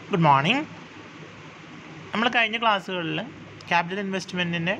good morning നമ്മൾ കഴിഞ്ഞ ക്ലാസ്സുകളിൽ ക്യാപിറ്റൽ ഇൻവെസ്റ്റ്മെൻറ്റിനെ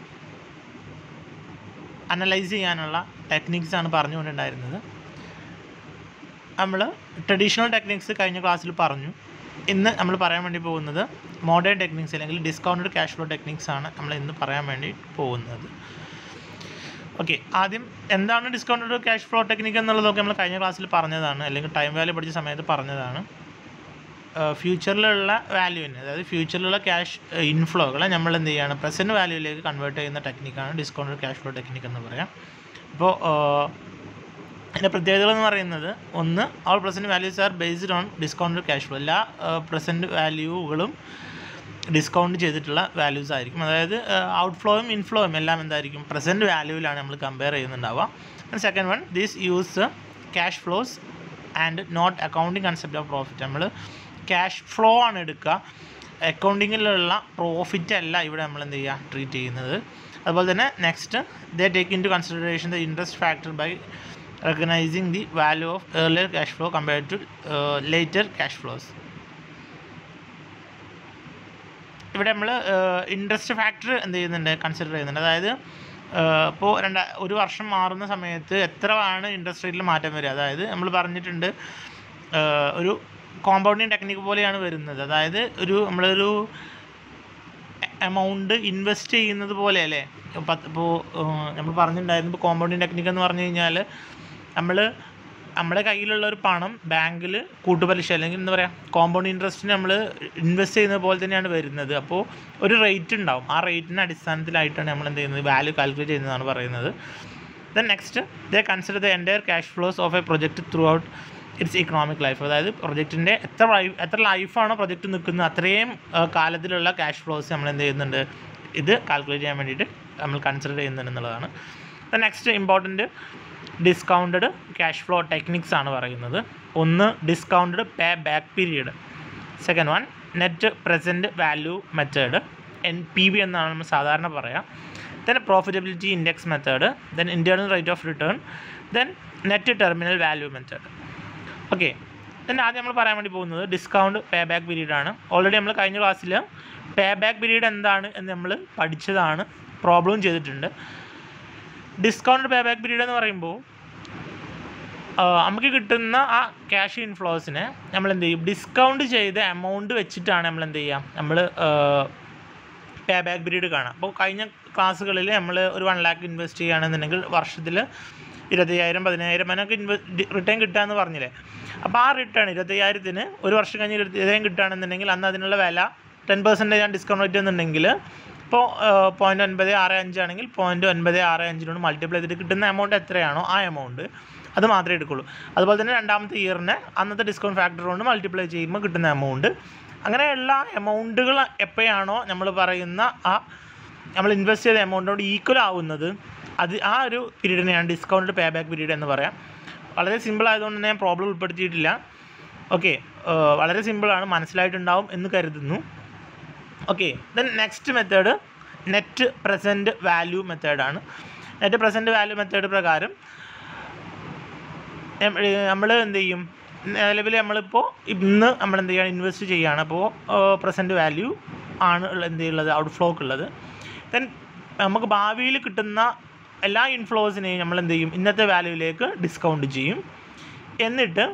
അനലൈസ് ചെയ്യാനുള്ള ടെക്നിക്സ് ആണ് പറഞ്ഞുകൊണ്ടുണ്ടായിരുന്നത് നമ്മൾ ട്രഡീഷണൽ ടെക്നിക്സ് കഴിഞ്ഞ ക്ലാസ്സിൽ പറഞ്ഞു ഇന്ന് നമ്മൾ പറയാൻ വേണ്ടി പോകുന്നത് മോഡേൺ ടെക്നിക്സ് അല്ലെങ്കിൽ ഡിസ്കൗണ്ടഡ് ക്യാഷ് ഫ്ലോ ടെക്നിക്സ് ആണ് നമ്മൾ ഇന്ന് പറയാൻ വേണ്ടി പോകുന്നത് ഓക്കെ ആദ്യം എന്താണ് ഡിസ്കൗണ്ടഡ് ക്യാഷ് ഫ്ലോ ടെക്നിക്ക് എന്നുള്ളതൊക്കെ നമ്മൾ കഴിഞ്ഞ ക്ലാസ്സിൽ പറഞ്ഞതാണ് അല്ലെങ്കിൽ ടൈം വാല്യൂ പഠിച്ച സമയത്ത് പറഞ്ഞതാണ് ഫ്യൂച്ചറിലുള്ള വാല്യൂവിന് അതായത് ഫ്യൂച്ചറിലുള്ള ക്യാഷ് ഇൻഫ്ലോകളെ നമ്മൾ എന്ത് ചെയ്യാണ് പ്രസൻറ്റ് വാല്യൂവിലേക്ക് കൺവേർട്ട് ചെയ്യുന്ന ടെക്നിക്കാണ് ഡിസ്കൗണ്ടഡ് ക്യാഷ് ഫ്ലോ ടെക്നിക്ക് എന്ന് പറയാം അപ്പോൾ അതിൻ്റെ പ്രത്യേകതകൾ എന്ന് പറയുന്നത് ഒന്ന് all present values are based on discounted cash flow എല്ലാ പ്രസൻറ്റ് വാല്യൂകളും ഡിസ്കൗണ്ട് ചെയ്തിട്ടുള്ള വാല്യൂസ് ആയിരിക്കും അതായത് ഔട്ട്ഫ്ലോയും ഇൻഫ്ലോയും എല്ലാം എന്തായിരിക്കും പ്രസൻറ്റ് വാല്യൂവിലാണ് നമ്മൾ കമ്പയർ ചെയ്യുന്നുണ്ടാവുക second one these use cash flows and not accounting concept of profit നമ്മൾ ക്യാഷ് ഫ്ലോ ആണ് എടുക്കുക അക്കൗണ്ടിങ്ങിലുള്ള പ്രോഫിറ്റ് അല്ല ഇവിടെ നമ്മൾ എന്ത് ചെയ്യുക ട്രീറ്റ് ചെയ്യുന്നത് അതുപോലെ തന്നെ next they take into consideration the interest factor by recognising the value of earlier cash flow compared to later cash flows ഇവിടെ നമ്മൾ ഇൻട്രസ്റ്റ് ഫാക്ടർ എന്ത് ചെയ്യുന്നുണ്ട് കൺസിഡർ ചെയ്യുന്നുണ്ട് അതായത് ഇപ്പോൾ രണ്ട ഒരു വർഷം മാറുന്ന സമയത്ത് എത്ര ആണ് ഇൻട്രസ്റ്റ് റേറ്റിൽ മാറ്റം വരിക അതായത് നമ്മൾ പറഞ്ഞിട്ടുണ്ട് ഒരു കോമ്പൗണ്ടിങ് ടെക്നിക്ക് പോലെയാണ് വരുന്നത് അതായത് ഒരു നമ്മളൊരു എമൗണ്ട് ഇൻവെസ്റ്റ് ചെയ്യുന്നത് പോലെ അല്ലേ പത്ത് ഇപ്പോൾ നമ്മൾ പറഞ്ഞിട്ടുണ്ടായിരുന്നു ഇപ്പോൾ കോമ്പൗണ്ടിങ് ടെക്നിക്ക് എന്ന് പറഞ്ഞു കഴിഞ്ഞാൽ നമ്മൾ നമ്മുടെ കയ്യിലുള്ള ഒരു പണം ബാങ്കിൽ കൂട്ടുപലിശ അല്ലെങ്കിൽ എന്താ പറയുക കോമ്പൗണ്ട് ഇൻട്രസ്റ്റിന് നമ്മൾ ഇൻവെസ്റ്റ് ചെയ്യുന്നത് പോലെ തന്നെയാണ് വരുന്നത് അപ്പോൾ ഒരു റേറ്റ് ഉണ്ടാവും ആ റേറ്റിൻ്റെ അടിസ്ഥാനത്തിലായിട്ടാണ് നമ്മൾ എന്ത് ചെയ്യുന്നത് വാല്യൂ കാൽക്കുലേറ്റ് ചെയ്യുന്നതാണ് പറയുന്നത് then next they consider the entire cash flows of a project throughout its economic life അതായത് പ്രൊജക്റ്റിൻ്റെ എത്ര ലൈഫ് എത്ര ലൈഫാണോ പ്രൊജക്റ്റ് നിൽക്കുന്നത് അത്രയും കാലത്തിലുള്ള ക്യാഷ് ഫ്ലോസ് നമ്മൾ എന്ത് ചെയ്യുന്നുണ്ട് ഇത് കാൽക്കുലേറ്റ് ചെയ്യാൻ വേണ്ടിയിട്ട് നമ്മൾ കൺസിഡർ ചെയ്യുന്നുണ്ട് എന്നുള്ളതാണ് the next important discounted cash flow techniques ആണ് പറയുന്നത് ഒന്ന് discounted pay back period second one net present value method N P V എന്നാണ് നമ്മൾ സാധാരണ പറയുക then profitability index method then internal rate of return then net terminal value method okay then ആദ്യം നമ്മൾ പറയാൻ വേണ്ടി പോകുന്നത് ഡിസ്കൗണ്ട് പേ ബാക്ക് പീരീഡ് ആണ് ഓൾറെഡി നമ്മൾ കഴിഞ്ഞ ക്ലാസ്സിൽ പേ ബാക്ക് പീരീഡ് എന്താണ് എന്ന് നമ്മൾ പഠിച്ചതാണ് പ്രോബ്ലം ചെയ്തിട്ടുണ്ട് ഡിസ്കൗണ്ട് പേ ബാക്ക് പീരീഡ് എന്ന് പറയുമ്പോൾ നമുക്ക് കിട്ടുന്ന ആ ക്യാഷ് ഇൻഫ്ലോസിനെ നമ്മൾ എന്ത് ചെയ്യും ഡിസ്കൗണ്ട് ചെയ്ത എമൗണ്ട് വെച്ചിട്ടാണ് നമ്മൾ എന്ത് ചെയ്യുക നമ്മൾ പേ ബാക്ക് പീരീഡ് കാണാം അപ്പോൾ കഴിഞ്ഞ ക്ലാസ്സുകളിൽ നമ്മൾ ഒരു വൺ ലാക്ക് ഇൻവെസ്റ്റ് ചെയ്യുകയാണെന്നുണ്ടെങ്കിൽ വർഷത്തിൽ ഇരുപത്തയ്യായിരം പതിനായിരം അതിനൊക്കെ ഇൻവെ റിട്ടേൺ കിട്ടുകയെന്ന് പറഞ്ഞില്ലേ അപ്പോൾ ആ റിട്ടേൺ ഇരുപത്തയ്യായിരത്തിന് ഒരു വർഷം കഴിഞ്ഞ് ഇരുപത്തയ്യായിരം കിട്ടുകയാണെന്നുണ്ടെങ്കിൽ അന്ന് അതിനുള്ള വില ടെൻ പെർസെൻറ്റേജ് ആണ് ഡിസ്കൗണ്ട് റേറ്റ് എന്നുണ്ടെങ്കിൽ ഇപ്പോൾ പോയിൻറ്റ് ഒൻപത് ആറ് അഞ്ചാണെങ്കിൽ പോയിൻറ്റ് ഒൻപത് ആറ് അഞ്ചിനോട് മൾട്ടിപ്ലൈ ചെയ്തിട്ട് കിട്ടുന്ന എമൗണ്ട് എത്രയാണോ ആ എമൗണ്ട് അത് മാത്രമേ എടുക്കുള്ളൂ അതുപോലെ തന്നെ രണ്ടാമത്തെ ഇയറിന് അന്നത്തെ ഡിസ്കൗണ്ട് ഫാക്ടർ കൊണ്ട് മൾട്ടിപ്ലൈ ചെയ്യുമ്പോൾ കിട്ടുന്ന എമൗണ്ട് അങ്ങനെയുള്ള എമൗണ്ടുകൾ എപ്പോഴാണോ നമ്മൾ പറയുന്ന ആ നമ്മൾ ഇൻവെസ്റ്റ് ചെയ്ത എമൗണ്ടിനോട് ഈക്വൽ ആവുന്നത് അത് ആ ഒരു പീരീഡിനെയാണ് ഡിസ്കൗണ്ട് പേ ബാക്ക് പീരീഡ് എന്ന് പറയാം വളരെ സിമ്പിൾ ആയതുകൊണ്ട് തന്നെ ഞാൻ പ്രോബ്ലം ഉൾപ്പെടുത്തിയിട്ടില്ല ഓക്കെ വളരെ സിമ്പിളാണ് മനസ്സിലായിട്ടുണ്ടാവും എന്ന് കരുതുന്നു okay then next method net present value മെത്തേഡാണ് നെറ്റ് പ്രസൻറ്റ് വാല്യൂ മെത്തേഡ് പ്രകാരം നമ്മൾ എന്ത് ചെയ്യും നിലവിൽ നമ്മളിപ്പോൾ ഇന്ന് നമ്മൾ എന്ത് ചെയ്യുകയാണ് ഇൻവെസ്റ്റ് ചെയ്യുകയാണ് അപ്പോൾ പ്രസൻറ്റ് വാല്യൂ ആണ് എന്ത് ചെയ്യുള്ളത് ഔട്ട്ഫ്ലോക്ക് ഉള്ളത് ദെൻ നമുക്ക് ഭാവിയിൽ കിട്ടുന്ന എല്ലാ ഇൻഫ്ലോസിനെയും നമ്മൾ എന്ത് ചെയ്യും ഇന്നത്തെ വാല്യൂവിലേക്ക് ഡിസ്കൗണ്ട് ചെയ്യും എന്നിട്ട്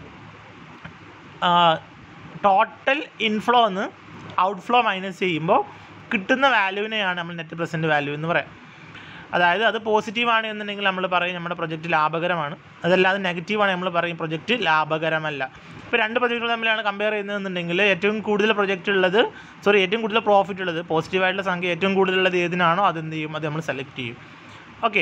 ടോട്ടൽ ഇൻഫ്ലോ എന്ന് ഔട്ട്ഫ്ലോ മൈനസ് ചെയ്യുമ്പോൾ കിട്ടുന്ന വാല്യൂവിനെയാണ് നമ്മൾ നെറ്റ് പ്രസൻറ്റ് വാല്യൂ എന്ന് പറയാം അതായത് അത് പോസിറ്റീവ് ആണ് എന്നുണ്ടെങ്കിൽ നമ്മൾ പറയും നമ്മുടെ പ്രൊജക്റ്റ് ലാഭകരമാണ് അതല്ലാതെ നെഗറ്റീവ് ആണ് നമ്മൾ പറയും പ്രൊജക്റ്റ് ലാഭകരമല്ല ഇപ്പോൾ രണ്ട് പ്രൊജക്റ്റുകൾ തമ്മിലാണ് കമ്പയർ ചെയ്യുന്നതെന്നുണ്ടെങ്കിൽ ഏറ്റവും കൂടുതൽ പ്രൊജക്റ്റ് ഉള്ളത് സോറി ഏറ്റവും കൂടുതൽ പ്രോഫിറ്റ് ഉള്ളത് പോസിറ്റീവായിട്ടുള്ള സംഖ്യ ഏറ്റവും കൂടുതലുള്ളത് ഏതിനാണോ അതെന്ത് ചെയ്യും അത് നമ്മൾ സെലക്ട് ചെയ്യും ഓക്കെ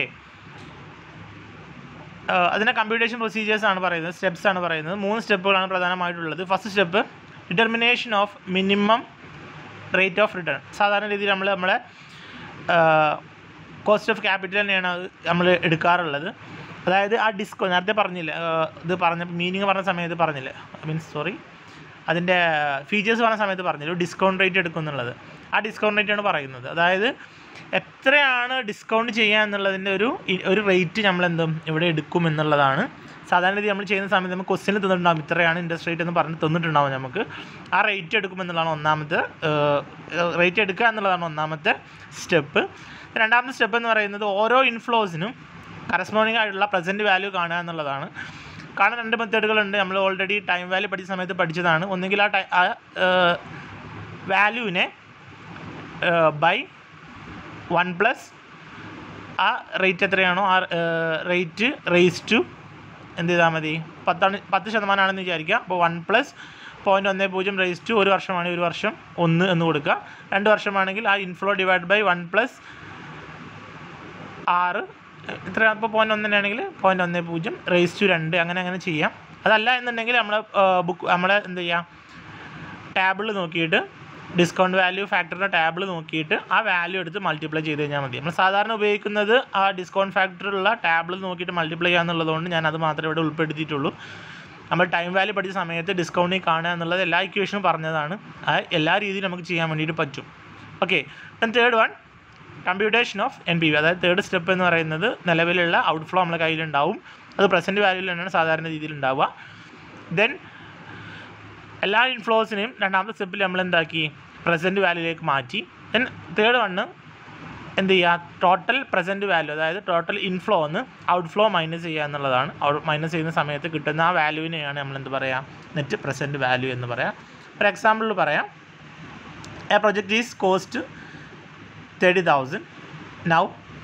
അതിനെ കമ്പ്യൂട്ടേഷൻ പ്രൊസീജിയേഴ്സ് ആണ് പറയുന്നത് സ്റ്റെപ്സ് ആണ് പറയുന്നത് മൂന്ന് സ്റ്റെപ്പുകളാണ് പ്രധാനമായിട്ടുള്ളത് first step determination of minimum rate of return സാധാരണ രീതിയിൽ നമ്മൾ നമ്മളെ കോസ്റ്റ് ഓഫ് ക്യാപിറ്റൽ തന്നെയാണ് അത് നമ്മൾ എടുക്കാറുള്ളത് അതായത് ആ ഡിസ്കോ നേരത്തെ പറഞ്ഞില്ല ഇത് പറഞ്ഞ മീനിങ് പറഞ്ഞ സമയത്ത് പറഞ്ഞില്ല മീൻസ് സോറി അതിൻ്റെ ഫീച്ചേഴ്സ് പറഞ്ഞ സമയത്ത് പറഞ്ഞില്ല ഡിസ്കൗണ്ട് റേറ്റ് എടുക്കും എന്നുള്ളത് ആ ഡിസ്കൗണ്ട് റേറ്റ് ആണ് പറയുന്നത് അതായത് എത്രയാണ് ഡിസ്കൗണ്ട് ചെയ്യുക എന്നുള്ളതിൻ്റെ ഒരു ഇ- ഒരു റേറ്റ് നമ്മൾ എന്തും ഇവിടെ എടുക്കും എന്നുള്ളതാണ് സാധാരണ രീതി നമ്മൾ ചെയ്യുന്ന സമയത്ത് നമുക്ക് ക്വസ്റ്റിന് തന്നിട്ടുണ്ടാകും ഇത്രയാണ് ഇൻട്രസ്റ്റ് റേറ്റ് എന്ന് പറഞ്ഞ് തന്നിട്ടുണ്ടാവും നമുക്ക് ആ റേറ്റ് എടുക്കും എന്നുള്ളതാണ് ഒന്നാമത്തെ റേറ്റ് എടുക്കുക എന്നുള്ളതാണ് ഒന്നാമത്തെ സ്റ്റെപ്പ് രണ്ടാമത്തെ സ്റ്റെപ്പ് എന്ന് പറയുന്നത് ഓരോ ഇൻഫ്ലോസിനും കറസ്പോണ്ടിങ് ആയിട്ടുള്ള പ്രസൻറ്റ് വാല്യൂ കാണുക എന്നുള്ളതാണ് കാണാൻ രണ്ട് മെത്തേഡുകളുണ്ട് നമ്മൾ ഓൾറെഡി ടൈം വാല്യൂ പഠിച്ച സമയത്ത് പഠിച്ചതാണ് ഒന്നുകിൽ ആ ടൈ ആ വാല്യൂവിനെ ബൈ വൺ പ്ലസ് ആ റേറ്റ് എത്രയാണോ ആ റേറ്റ് റേസ് ടു എന്ത് ചെയ്താൽ മതി പത്താണ് പത്ത് ശതമാനമാണെന്ന് വിചാരിക്കുക അപ്പോൾ വൺ പ്ലസ് പോയിൻറ്റ് ഒന്ന് പൂജ്യം റേസ് ടു ഒരു വർഷമാണെങ്കിൽ ഒരു വർഷം ഒന്ന് എന്ന് കൊടുക്കുക രണ്ട് വർഷമാണെങ്കിൽ ആ inflow divide by one plus ആറ് ഇത്ര ഇപ്പോൾ പോയിൻ്റ് ഒന്നിനാണെങ്കിൽ പോയിൻ്റ് ഒന്ന് പൂജ്യം റേസ് ടു രണ്ട് അങ്ങനെ അങ്ങനെ ചെയ്യാം അതല്ല എന്നുണ്ടെങ്കിൽ നമ്മൾ ബുക്ക് നമ്മളെ എന്ത് ചെയ്യാം ടാബിൾ നോക്കിയിട്ട് ഡിസ്കൗണ്ട് വാല്യൂ ഫാക്ടറിൻ്റെ ടാബിൾ നോക്കിയിട്ട് ആ വാല്യൂ എടുത്ത് മൾട്ടിപ്ലൈ ചെയ്ത് കഴിഞ്ഞാൽ മതി നമ്മൾ സാധാരണ ഉപയോഗിക്കുന്നത് ആ ഡിസ്കൗണ്ട് ഫാക്ടറിലുള്ള ടാബിൾ നോക്കിയിട്ട് മൾട്ടിപ്ലൈ ചെയ്യാന്നുള്ളതുകൊണ്ട് ഞാൻ അത് മാത്രമേ ഇവിടെ ഉൾപ്പെടുത്തിയിട്ടുള്ളൂ നമ്മൾ ടൈം വാല്യൂ പഠിച്ച സമയത്ത് ഡിസ്കൗണ്ടിൽ കാണുക എന്നുള്ളത് എല്ലാ ഇക്വേഷനും പറഞ്ഞതാണ് ആ എല്ലാ രീതിയിലും നമുക്ക് ചെയ്യാൻ വേണ്ടിയിട്ട് പറ്റും okay then third one computation of N P V അതായത് തേർഡ് സ്റ്റെപ്പ് എന്ന് പറയുന്നത് നിലവിലുള്ള ഔട്ട്ഫ്ലോ നമ്മുടെ കയ്യിലുണ്ടാവും അത് പ്രസൻറ്റ് വാല്യൂയിൽ തന്നെയാണ് സാധാരണ രീതിയിൽ ഉണ്ടാവുക ദെൻ എല്ലാ ഇൻഫ്ലോസിനെയും രണ്ടാമത്തെ സ്റ്റെപ്പിൽ നമ്മൾ എന്താക്കി പ്രസൻറ്റ് വാല്യൂയിലേക്ക് മാറ്റി ദെൻ തേർഡ് വണ്ണ് എന്ത് ചെയ്യുക ടോട്ടൽ പ്രസൻറ്റ് വാല്യൂ അതായത് ടോട്ടൽ ഇൻഫ്ലോ എന്ന് ഔട്ട്ഫ്ലോ മൈനസ് ചെയ്യുക എന്നുള്ളതാണ് മൈനസ് ചെയ്യുന്ന സമയത്ത് കിട്ടുന്ന ആ വാല്യൂവിനെയാണ് നമ്മൾ എന്ത് പറയുക നെറ്റ് പ്രസൻറ്റ് വാല്യൂ എന്ന് പറയാം ഒരു എക്സാമ്പിളിൽ പറയാം a project is cost thirty thousand now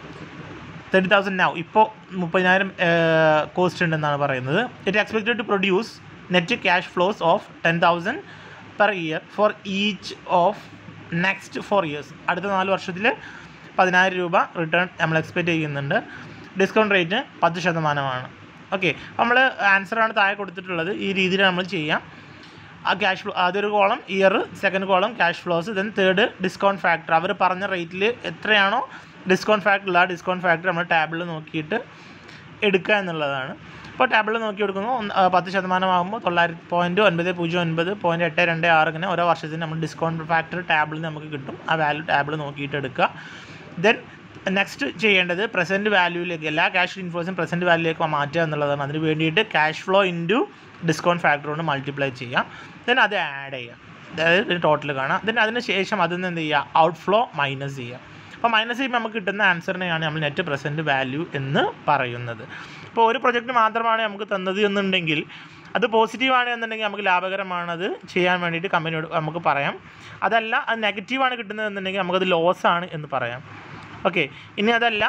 thirty thousand now ഇപ്പോൾ മുപ്പതിനായിരം കോസ്റ്റ് ഉണ്ടെന്നാണ് പറയുന്നത് it expected to produce net cash flows of ten thousand per year for each of next four years അടുത്ത നാല് വർഷത്തിൽ പതിനായിരം രൂപ റിട്ടേൺ നമ്മൾ എക്സ്പെക്റ്റ് ചെയ്യുന്നുണ്ട് ഡിസ്കൗണ്ട് റേറ്റ് പത്ത് ശതമാനമാണ് ഓക്കെ നമ്മൾ ആൻസറാണ് താഴെ കൊടുത്തിട്ടുള്ളത് ഈ രീതിയിൽ നമ്മൾ ചെയ്യാം ആ ക്യാഷ് ഫ്ലോ ആദ്യൊരു column year second column cash flows then third discount factor അവർ പറഞ്ഞ റേറ്റിൽ എത്രയാണോ ഡിസ്കൗണ്ട് ഫാക്ടർ ഉള്ള ആ ഡിസ്കൗണ്ട് ഫാക്ടർ നമ്മൾ ടാബിളിൽ നോക്കിയിട്ട് എടുക്കുക എന്നുള്ളതാണ് ഇപ്പോൾ ടാബിളിൽ നോക്കി എടുക്കുമ്പോൾ ഒന്ന് ആ, പത്ത് ശതമാനമാകുമ്പോൾ തൊള്ളായിരത്തി പോയിൻറ്റ് ഒൻപത് പൂജ്യം ഒൻപത് പോയിൻറ്റ് എട്ട് രണ്ട് ആറ് ഇങ്ങനെ ഓരോ വർഷത്തിന് നമ്മൾ ഡിസ്കൗണ്ട് ഫാക്ടർ ടാബിളിൽ നമുക്ക് കിട്ടും ആ വാല്യൂ ടാബിൾ നോക്കിയിട്ട് എടുക്കുക ദെൻ നെക്സ്റ്റ് ചെയ്യേണ്ടത് പ്രസൻറ്റ് വാല്യൂയിലേക്ക് എല്ലാ ക്യാഷ് ഇൻഫ്ലോസും പ്രസൻറ്റ് വാല്യൂയിലേക്ക് മാറ്റുക എന്നുള്ളതാണ് അതിന് വേണ്ടിയിട്ട് cash flow into discount factor കൊണ്ട് മൾട്ടിപ്ലൈ ചെയ്യാം ദെൻ അത് ആഡ് ചെയ്യുക അതായത് ടോട്ടൽ കാണാം ദെൻ അതിന് ശേഷം അതിൽ നിന്ന് എന്ത് ചെയ്യുക ഔട്ട് ഫ്ലോ മൈനസ് ചെയ്യുക അപ്പോൾ മൈനസ് ചെയ്യുമ്പോൾ നമുക്ക് കിട്ടുന്ന ആൻസറിനെയാണ് നമ്മൾ നെറ്റ് പ്രസൻറ്റ് വാല്യൂ എന്ന് പറയുന്നത് ഇപ്പോൾ ഒരു പ്രൊജക്റ്റ് മാത്രമാണ് നമുക്ക് തന്നത് എന്നുണ്ടെങ്കിൽ അത് പോസിറ്റീവ് ആണ് എന്നുണ്ടെങ്കിൽ നമുക്ക് ലാഭകരമാണത് ചെയ്യാൻ വേണ്ടിയിട്ട് കമ്പനിയോട് നമുക്ക് പറയാം അതല്ല അത് നെഗറ്റീവാണ് കിട്ടുന്നത് എന്നുണ്ടെങ്കിൽ നമുക്കത് ലോസ് ആണ് എന്ന് പറയാം ഓക്കെ ഇനി അതല്ല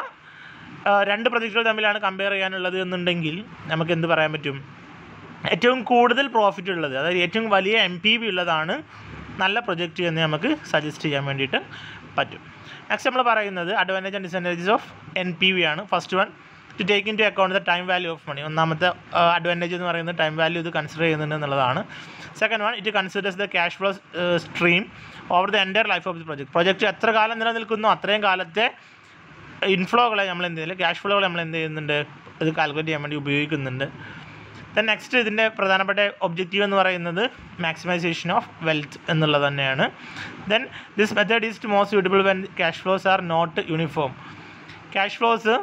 ആ, രണ്ട് പ്രൊജക്റ്റുകൾ തമ്മിലാണ് കമ്പയർ ചെയ്യാനുള്ളത് എന്നുണ്ടെങ്കിൽ നമുക്ക് എന്ത് പറയാൻ പറ്റും ഏറ്റവും കൂടുതൽ പ്രോഫിറ്റ് ഉള്ളത് അതായത് ഏറ്റവും വലിയ എം പി വി ഉള്ളതാണ് നല്ല പ്രൊജക്റ്റ് എന്ന് നമുക്ക് സജസ്റ്റ് ചെയ്യാൻ വേണ്ടിയിട്ട് പറ്റും നെക്സ്റ്റ് നമ്മൾ പറയുന്നത് advantage and disadvantages of N P V ആണ് first one to take into account the time value of money ഒന്നാമത്തെ അഡ്വാൻറ്റേജ് എന്ന് പറയുന്നത് ടൈം വാല്യൂ ഇത് കൺസിഡർ ചെയ്യുന്നുണ്ട് എന്നുള്ളതാണ് second one it considers the cash flow stream over the entire life of the project project എത്ര കാലം നിലനിൽക്കുന്നു അത്രയും കാലത്തെ ഇൻഫ്ലോകളെ നമ്മൾ എന്ത് ചെയ്യുന്നില്ല ക്യാഷ് ഫ്ലോകളെ നമ്മൾ എന്ത് ചെയ്യുന്നുണ്ട് ഇത് കാൽക്കുലേറ്റ് ചെയ്യാൻ വേണ്ടി ഉപയോഗിക്കുന്നുണ്ട് ദെൻ നെക്സ്റ്റ് ഇതിൻ്റെ പ്രധാനപ്പെട്ട ഒബ്ജക്റ്റീവ് എന്ന് പറയുന്നത് മാക്സിമൈസേഷൻ ഓഫ് വെൽത്ത് എന്നുള്ളത് തന്നെയാണ് then this method is to most suitable when cash flows are not uniform cash flows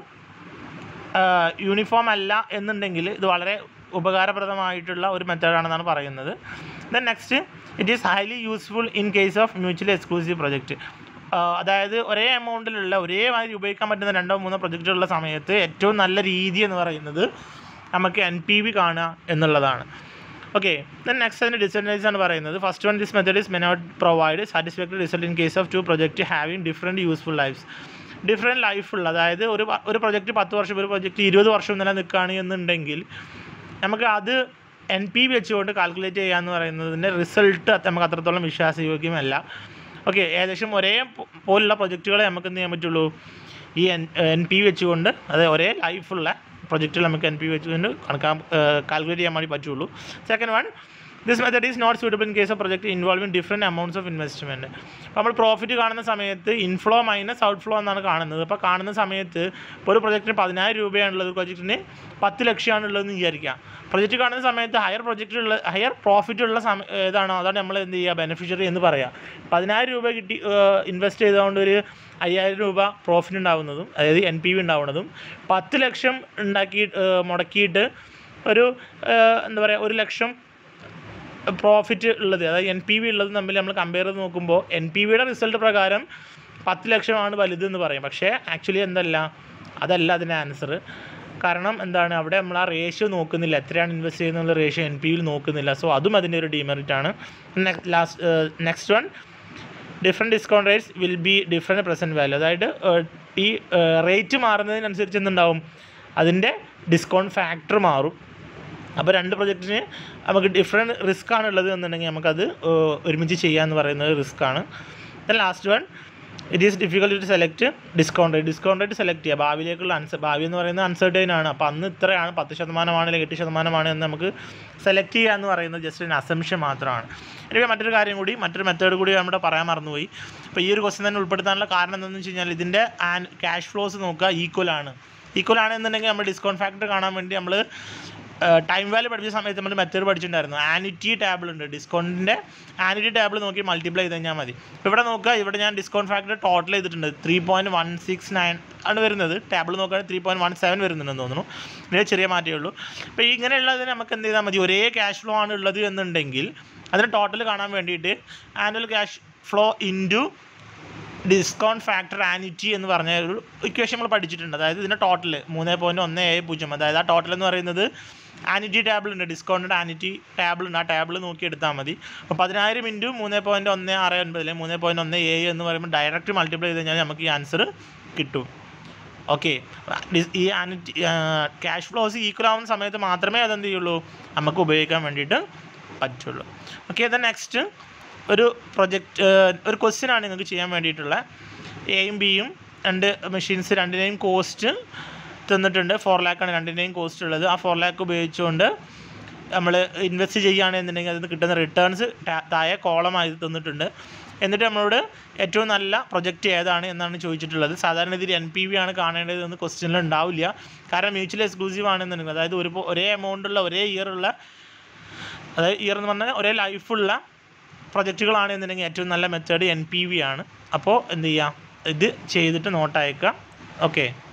uniform അല്ല എന്നുണ്ടെങ്കിൽ ഇത് വളരെ ഉപകാരപ്രദമായിട്ടുള്ള ഒരു മെത്തേഡാണെന്നാണ് പറയുന്നത് then next it is highly useful in case of mutually exclusive project അതായത് ഒരേ എമൗണ്ടിലുള്ള ഒരേ മാതിരി ഉപയോഗിക്കാൻ പറ്റുന്ന രണ്ടോ മൂന്നോ പ്രൊജക്റ്റുള്ള സമയത്ത് ഏറ്റവും നല്ല രീതി എന്ന് പറയുന്നത് നമുക്ക് എൻ പി വി കാണുക എന്നുള്ളതാണ് ഓക്കെ ദെൻ നെക്സ്റ്റ് അതിൻ്റെ ഡിസഡ്വാൻറ്റേജ് ആണ് പറയുന്നത് first one this method is may not provide satisfactory result in case of two project having different useful lifes different ലൈഫുള്ള അതായത് ഒരു പ- ഒരു പ്രൊജക്റ്റ് പത്ത് വർഷം ഒരു പ്രൊജക്റ്റ് ഇരുപത് വർഷം നിലനിൽക്കുകയാണ് എന്നുണ്ടെങ്കിൽ നമുക്ക് അത് എൻ പി വെച്ചുകൊണ്ട് കാൽക്കുലേറ്റ് ചെയ്യുക എന്ന് പറയുന്നതിൻ്റെ റിസൾട്ട് നമുക്ക് അത്രത്തോളം വിശ്വാസയോഗ്യമല്ല ഓക്കെ ഏകദേശം ഒരേ പോ- പോലുള്ള പ്രൊജക്റ്റുകളെ നമുക്ക് എന്ത് ചെയ്യാൻ പറ്റുള്ളൂ ഈ എൻ എൻ പി വെച്ചുകൊണ്ട് അതായത് ഒരേ ലൈഫുള്ള പ്രൊജക്റ്റുകൾ നമുക്ക് എൻ പി വെച്ചുകൊണ്ട് കണക്കാ കാൽക്കുലേറ്റ് ചെയ്യാൻ വേണ്ടി പറ്റുള്ളൂ second one this method is not suitable in case of project involving different amounts of investment അപ്പോൾ നമ്മൾ പ്രോഫിറ്റ് കാണുന്ന സമയത്ത് ഇൻഫ്ലോ മൈനസ് ഔട്ട്ഫ്ലോ എന്നാണ് കാണുന്നത് അപ്പോൾ കാണുന്ന സമയത്ത് ഇപ്പോൾ ഒരു പ്രൊജക്റ്റിന് പതിനായിരം രൂപയാണുള്ളത് പ്രൊജക്റ്റിന് പത്ത് ലക്ഷമാണ് ഉള്ളതെന്ന് വിചാരിക്കുക പ്രൊജക്റ്റ് കാണുന്ന സമയത്ത് ഹയർ പ്രൊജക്റ്റുള്ള ഹയർ പ്രോഫിറ്റ് ഉള്ള സമയ ഏതാണോ അതാണ് നമ്മൾ എന്ത് ചെയ്യുക ബെനിഫിഷ്യറി എന്ന് പറയാം പതിനായിരം രൂപ കിട്ടി ഇൻവെസ്റ്റ് ചെയ്തുകൊണ്ട് ഒരു അയ്യായിരം രൂപ പ്രോഫിറ്റ് ഉണ്ടാവുന്നതും അതായത് എൻ പി വി ഉണ്ടാവുന്നതും പത്ത് ലക്ഷം ഉണ്ടാക്കി ഏഹ് മുടക്കിയിട്ട് ഒരു ഏഹ് എന്താ പറയുക ഒരു ലക്ഷം പ്രോഫിറ്റ് ഉള്ളത് അതായത് എൻ പി വി ഉള്ളത് തമ്മിൽ നമ്മൾ കമ്പയർ ചെയ്ത് നോക്കുമ്പോൾ എൻ പി വിയുടെ റിസൾട്ട് പ്രകാരം പത്ത് ലക്ഷമാണ് വലുത് എന്ന് പറയും പക്ഷേ ആക്ച്വലി എന്തല്ല അതല്ല അതിൻ്റെ ആൻസർ കാരണം എന്താണ് അവിടെ നമ്മൾ ആ റേഷ്യോ നോക്കുന്നില്ല എത്രയാണ് ഇൻവെസ്റ്റ് ചെയ്യുന്നുള്ള റേഷ്യോ എൻ പി വിയിൽ നോക്കുന്നില്ല സോ അതും അതിൻ്റെ ഒരു ഡിമെറിറ്റ് ആണ് last next one different discount rates will be different present value അതായത് ഏഹ്, ഈ റേറ്റ് മാറുന്നതിനനുസരിച്ച് എന്തുണ്ടാവും അതിൻ്റെ ഡിസ്കൗണ്ട് ഫാക്ടർ മാറും അപ്പോൾ രണ്ട് പ്രൊജക്റ്റിന് നമുക്ക് ഡിഫറെൻറ്റ് റിസ്ക് ആണ് ഉള്ളത് എന്നുണ്ടെങ്കിൽ നമുക്കത് ഏഹ്, ഒരുമിച്ച് ചെയ്യാമെന്ന് പറയുന്നത് റിസ്ക് ആണ് last one it is difficult to select discount rate discount rate select ചെയ്യുക ഭാവിയിലേക്കുള്ള അൺസ ഭാവി എന്ന് പറയുന്നത് അൺസർട്ടൈൻ ആണ് അപ്പോൾ അന്ന് ഇത്രയാണ് പത്ത് ശതമാനമാണ് അല്ലെങ്കിൽ എട്ട് ശതമാനമാണ് എന്ന് നമുക്ക് സെലക്ട് ചെയ്യുക എന്ന് പറയുന്നത് ജസ്റ്റ് ഒരു അസംഷൻ മാത്രമാണ് എനിക്ക് മറ്റൊരു കാര്യം കൂടി മറ്റൊരു മെത്തേഡ് കൂടി നമ്മുടെ പറയാൻ മറന്നുപോയി അപ്പോൾ ഈ ഒരു ക്വസ്റ്റ്യൻ തന്നെ ഉൾപ്പെടുത്താനുള്ള കാരണം എന്താണെന്ന് വെച്ച് കഴിഞ്ഞാൽ ഇതിൻ്റെ ആൻ ക്യാഷ് ഫ്ലോസ് നോക്കുക ഈക്വൽ ആണ് ഈക്വൽ ആണെന്നുണ്ടെങ്കിൽ നമ്മൾ ഡിസ്കൗണ്ട് ഫാക്ടർ കാണാൻ വേണ്ടി നമ്മൾ ടൈം വാല്യൂ പഠിച്ച സമയത്ത് നമ്മൾ മെത്തേഡ് പഠിച്ചിട്ടുണ്ടായിരുന്നു ആനിറ്റി ടേബിൾ ഉണ്ട് ഡിസ്കൗണ്ടിൻ്റെ ആനിറ്റി ടേബിൾ നോക്കി മൾട്ടിപ്ലൈ ചെയ്ത് കഴിഞ്ഞാൽ മതി ഇപ്പോൾ ഇവിടെ നോക്കുക ഇവിടെ ഞാൻ ഡിസ്കൗണ്ട് ഫാക്ടർ ടോട്ടൽ ചെയ്തിട്ടുണ്ട് three point one six nine ആണ് വരുന്നത് ടേബിൾ നോക്കുകയാണെങ്കിൽ ത്രീ പോയിൻറ്റ് വൺ സെവൻ വരുന്നുണ്ടെന്ന് തോന്നുന്നു ഇതിന് ചെറിയ മാറ്റമേ ഉള്ളൂ അപ്പോൾ ഇങ്ങനെയുള്ളതിന് നമുക്ക് എന്ത് ചെയ്താൽ മതി ഒരേ ക്യാഷ് ഫ്ലോ ആണ് ഉള്ളത് എന്നുണ്ടെങ്കിൽ അതിന് ടോട്ടൽ കാണാൻ വേണ്ടിയിട്ട് annual cash flow into discount factor annuity എന്ന് പറഞ്ഞ ഒരു ഇക്വേഷൻ നമ്മൾ പഠിച്ചിട്ടുണ്ട് അതായത് ഇതിൻ്റെ ടോട്ടൽ മൂന്ന് പോയിൻറ്റ് ഒന്ന് ഏഴ് പൂജ്യം അതായത് ആ ടോട്ടൽ എന്ന് പറയുന്നത് ആനിറ്റി ടേബിൾ ഉണ്ട് ഡിസ്കൗണ്ടിൻ്റെ ആനിറ്റി ടേബിൾ ഉണ്ട് ആ ടേബിൾ നോക്കി എടുത്താൽ മതി അപ്പോൾ പതിനായിരം ഇൻറ്റു മൂന്ന് പോയിൻറ്റ് ഒന്ന് ആറ് ഒൻപത് അല്ലെങ്കിൽ മൂന്ന് പോയിൻറ്റ് ഒന്ന് ഏഴ് എന്ന് പറയുമ്പോൾ ഡയറക്റ്റ് മൾട്ടിപ്ലൈ ചെയ്ത് കഴിഞ്ഞാൽ നമുക്ക് ഈ ആൻസർ കിട്ടും ഓക്കെ ഈ ആനിറ്റി ക്യാഷ് ഫ്ലോസ് ഈക്വൽ ആവുന്ന സമയത്ത് മാത്രമേ അതെന്ത് ചെയ്യുള്ളൂ നമുക്ക് ഉപയോഗിക്കാൻ വേണ്ടിയിട്ട് പറ്റുള്ളൂ ഓക്കെ ദ നെക്സ്റ്റ് ഒരു പ്രൊജക്റ്റ് ഒരു ക്വസ്റ്റ്യൻ ആണ് നിങ്ങൾക്ക് ചെയ്യാൻ വേണ്ടിയിട്ടുള്ള എയും ബിയും രണ്ട് മെഷീൻസ് രണ്ടിനെയും കോസ്റ്റ് തന്നിട്ടുണ്ട് ഫോർ ലാക്കാണ് രണ്ടിൻ്റെയും കോസ്റ്റ് ഉള്ളത് ആ ഫോർ ലാക്ക് ഉപയോഗിച്ചുകൊണ്ട് നമ്മൾ ഇൻവെസ്റ്റ് ചെയ്യുകയാണെന്നുണ്ടെങ്കിൽ അതിന് കിട്ടുന്ന റിട്ടേൺസ് താഴെ കോളമായി തന്നിട്ടുണ്ട് എന്നിട്ട് നമ്മളോട് ഏറ്റവും നല്ല പ്രൊജക്റ്റ് ഏതാണ് എന്നാണ് ചോദിച്ചിട്ടുള്ളത് സാധാരണ രീതിയിൽ എൻ പി വി ആണ് കാണേണ്ടത് എന്ന് ക്വസ്റ്റ്യനിൽ ഉണ്ടാവില്ല കാരണം മ്യൂച്വൽ എക്സ്ക്ലൂസീവ് ആണെന്നുണ്ടെങ്കിൽ അതായത് ഒരു ഒരേ എമൗണ്ട് ഉള്ള ഒരേ ഇയർ ഉള്ള അതായത് ഇയർ എന്ന് പറഞ്ഞാൽ ഒരേ ലൈഫുള്ള പ്രൊജക്റ്റുകളാണ് എന്നുണ്ടെങ്കിൽ ഏറ്റവും നല്ല മെത്തേഡ് എൻ പി വി ആണ് അപ്പോൾ എന്ത് ചെയ്യുക ഇത് ചെയ്തിട്ട് നോട്ട് അയക്കുക ഓക്കെ